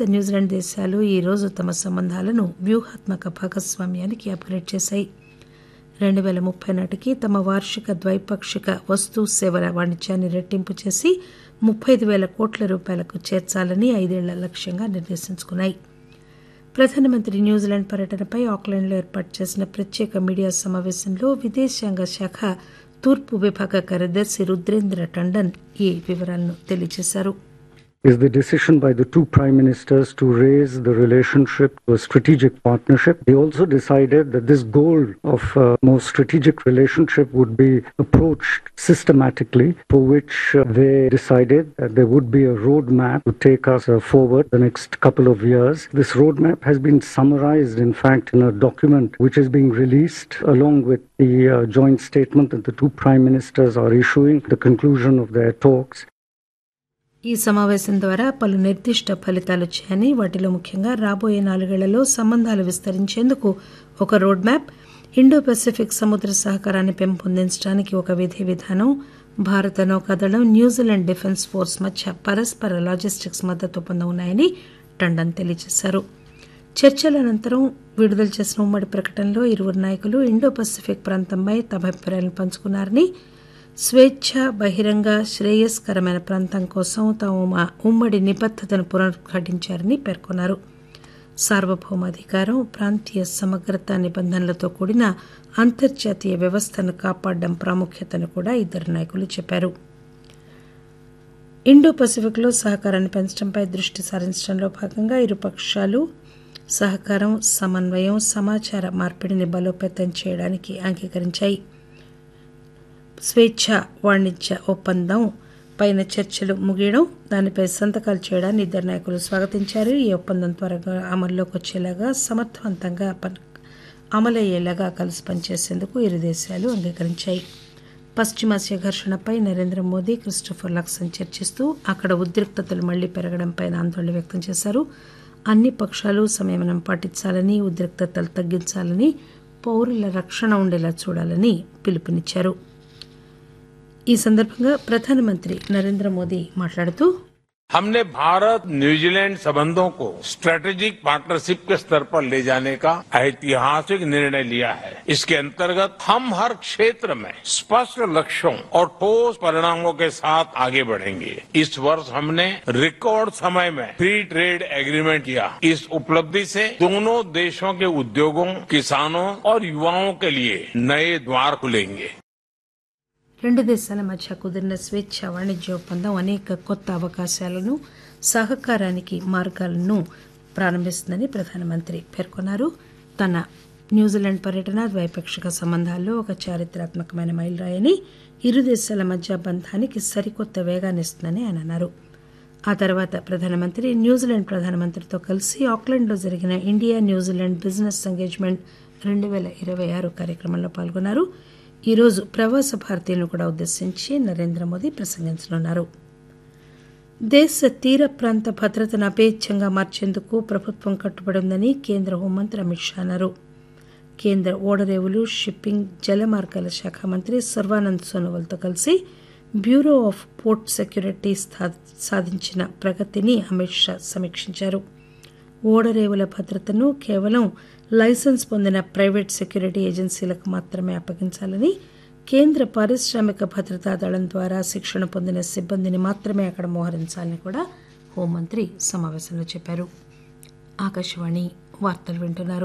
Bharat New Zealand దేశాలు ఈ రోజు తమ సంబంధాలను వ్యూహాత్మక భాగస్వామ్యానికి అప్గ్రేడ్ చేశాయి రెండు పేల ముప్పై నాటికి తమ వార్షిక ద్వైపాక్షిక వస్తు సేవల వాణిజ్యాన్ని రెట్టింపు చేసి ముప్పై ఐదు పేల కోట్ల రూపాయలకు చేర్చాలని ఐదేళ్ల లక్ష్యంగా నిర్దేశించుకున్నాయి ప్రధానమంత్రి న్యూజిలాండ్ పర్యటనపై ఆక్లాండ్లో ఏర్పాటు చేసిన ప్రత్యేక మీడియా సమావేశంలో విదేశాంగ శాఖ తూర్పు విభాగ కార్యదర్శి రుద్రేంద్ర టండన్ ఈ వివరాలను తెలియజేశారు is the decision by the two prime ministers to raise the relationship to a strategic partnership. They also decided that this goal of a more strategic relationship would be approached systematically, for which uh, they decided that there would be a roadmap to take us uh, forward the next couple of years. This roadmap has been summarized, in fact, in a document which is being released along with the uh, joint statement that the two prime ministers are issuing, the conclusion of their talks. ఈ సమావేశం ద్వారా పలు నిర్దిష్ట ఫలితాలు వచ్చాయని వాటిలో ముఖ్యంగా రాబోయే నాలుగేళ్లలో సంబంధాలు విస్తరించేందుకు ఒక రోడ్ మ్యాప్ ఇండో పెసిఫిక్ సముద్ర సహకారాన్ని పెంపొందించడానికి ఒక విధి విధానం భారత నౌకాదళం న్యూజిలాండ్ డిఫెన్స్ ఫోర్స్ మధ్య పరస్పర లాజిస్టిక్స్ మద్దతు ఒప్పందం ఉన్నాయని టండన్ తెలియజేశారు చర్చల అనంతరం విడుదల చేసిన ఉమ్మడి ప్రకటనలో ఇరువురు నాయకులు ఇండో పసిఫిక్ ప్రాంతంపై తమ అభిప్రాయాలను పంచుకున్నారని స్వేచ్ఛ బహిరంగ శ్రేయస్కరమైన ప్రాంతం కోసం తాము మా ఉమ్మడి నిబద్దతను పునరుద్ఘాటించారని పేర్కొన్నారు సార్వభౌమాధికారం ప్రాంతీయ సమగ్రత నిబంధనలతో కూడిన అంతర్జాతీయ వ్యవస్థను కాపాడడం ప్రాముఖ్యతను కూడా ఇద్దరు నాయకులు చెప్పారు ఇండో పసిఫిక్లో సహకారాన్ని పెంచడంపై దృష్టి సారించడంలో భాగంగా ఇరు పక్షాలు సహకారం సమన్వయం సమాచార మార్పిడిని బలోపేతం చేయడానికి అంగీకరించాయి స్వేచ్ఛ వాణిజ్య ఒప్పందం పైన చర్చలు ముగియడం దానిపై సంతకాలు చేయడాన్ని ఇద్దరు నాయకులు స్వాగతించారు ఈ ఒప్పందం త్వరగా అమల్లోకి వచ్చేలాగా సమర్థవంతంగా అమలయ్యేలాగా కలిసి పనిచేసేందుకు ఇరు దేశాలు అంగీకరించాయి పశ్చిమాసియా ఘర్షణపై నరేంద్ర మోదీ క్రిస్టోఫర్ లక్సన్ చర్చిస్తూ అక్కడ ఉద్రిక్తతలు మళ్లీ పెరగడంపై ఆందోళన వ్యక్తం చేశారు అన్ని పక్షాలు సంయమనం పాటించాలని ఉద్రిక్తతలు తగ్గించాలని పౌరుల రక్షణ ఉండేలా చూడాలని పిలుపునిచ్చారు ఈ సందర్భంగా ప్రధానమంత్రి నరేంద్ర మోదీ మాట్లాడుతూ हमने भारत न्यूजीलैंड संबंधों को स्ट्रेटेजिक पार्टनरशिप के स्तर पर ले जाने का ऐतिहासिक निर्णय लिया है इसके अंतर्गत हम हर क्षेत्र में स्पष्ट लक्ष्यों और ठोस परिणामों के साथ आगे बढ़ेंगे इस वर्ष हमने रिकॉर्ड समय में फ्री ट्रेड एग्रीमेंट किया इस उपलब्धि से दोनों देशों के उद्योगों किसानों और युवाओं के लिए नए द्वार खुलेंगे రెండు దేశాల మధ్య కుదిరిన స్వేచ్ఛ వాణిజ్య ఒప్పందం అనేక కొత్త అవకాశాలను సహకారానికి మార్గాలను ప్రారంభిస్తుందని ప్రధానమంత్రి పేర్కొన్నారు తన న్యూజిలాండ్ పర్యటన ద్వైపాక్షిక సంబంధాల్లో ఒక చారిత్రాత్మకమైన మైలురాయని ఇరు దేశాల మధ్య బంధానికి సరికొత్త వేగాన్నిస్తుందని ఆయన అన్నారు ఆ తర్వాత ప్రధానమంత్రి న్యూజిలాండ్ ప్రధానమంత్రితో కలిసి ఆక్లాండ్లో జరిగిన ఇండియా న్యూజిలాండ్ బిజినెస్ ఎంగేజ్మెంట్ రెండు పేల ఇరవై ఆరు కార్యక్రమంలో పాల్గొన్నారు ఈరోజు ప్రవాస భారతీయులను కూడా ఉద్దేశించి నరేంద్ర మోదీ ప్రసంగించనున్నారు దేశ తీర ప్రాంత భద్రతను అపేచ్ఛంగా మార్చేందుకు ప్రభుత్వం కట్టుబడి ఉందని కేంద్ర హోంమంత్రి అమిత్ షా అన్నారు కేంద్ర ఓడరేవులు షిప్పింగ్ జలమార్గాల శాఖ మంత్రి సర్వానంద్ సోనోవాల్తో కలిసి బ్యూరో ఆఫ్ పోర్ట్ సెక్యూరిటీ సాధించిన ప్రగతిని అమిత్ షా సమీక్షించారు ఓడరేవుల భద్రతను కేవలం లైసెన్స్ పొందిన ప్రైవేట్ సెక్యూరిటీ ఏజెన్సీలకు మాత్రమే అప్పగించాలని కేంద్ర పారిశ్రామిక భద్రతా దళం ద్వారా శిక్షణ పొందిన సిబ్బందిని మాత్రమే అక్కడ మోహరించాలని కూడా హోంమంత్రి సమావేశంలో చెప్పారు ఆకాశవాణి వార్తలు వింటున్నారు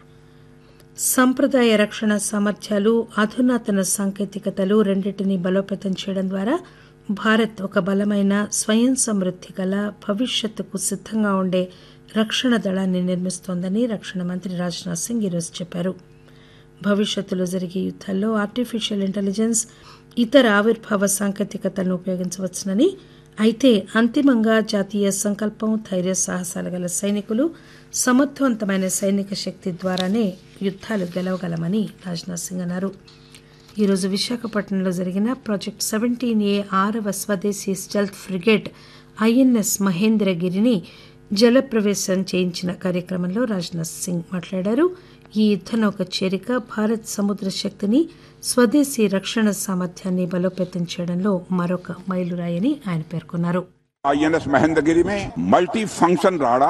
సంప్రదాయ రక్షణ సామర్థ్యాలు అధునాతన సాంకేతికతలు రెండింటినీ బలోపేతం చేయడం ద్వారా భారత్ ఒక బలమైన స్వయం సమృద్ధి గల భవిష్యత్తుకు సిద్ధంగా ఉండే రక్షణ దళాన్ని నిర్మిస్తోందని రక్షణ మంత్రి రాజ్నాథ్ సింగ్ ఈరోజు చెప్పారు భవిష్యత్తులో జరిగే యుద్దాల్లో ఆర్టిఫిషియల్ ఇంటెలిజెన్స్ ఇతర ఆవిర్భావ సాంకేతికతలను ఉపయోగించవచ్చునని అయితే అంతిమంగా జాతీయ సంకల్పం ధైర్య సాహసాలు గల సైనికులు సమర్థవంతమైన సైనిక శక్తి ద్వారానే యుద్దాలు గెలవగలమని రాజ్నాథ్ సింగ్ అన్నారు ఈరోజు విశాఖపట్నంలో జరిగిన ప్రాజెక్ట్ సెవెంటీన్ ఏ ఆరవ స్వదేశీ స్టెల్త్ ఫ్రిగేట్ ఐఎన్ఎస్ మహేంద్రగిరిని జలప్రవేశం చేయించిన కార్యక్రమంలో రాజ్నాథ్ సింగ్ మాట్లాడారు ఈ యుద్దనౌక చేరిక భారత్ సముద్ర శక్తిని స్వదేశీ రక్షణ సామర్థ్యాన్ని బలోపేతం చేయడంలో మరొక మైలురాయని ఆయన పేర్కొన్నారు आईएनएस महेंद्रगिरी में मल्टी फंक्शन राडा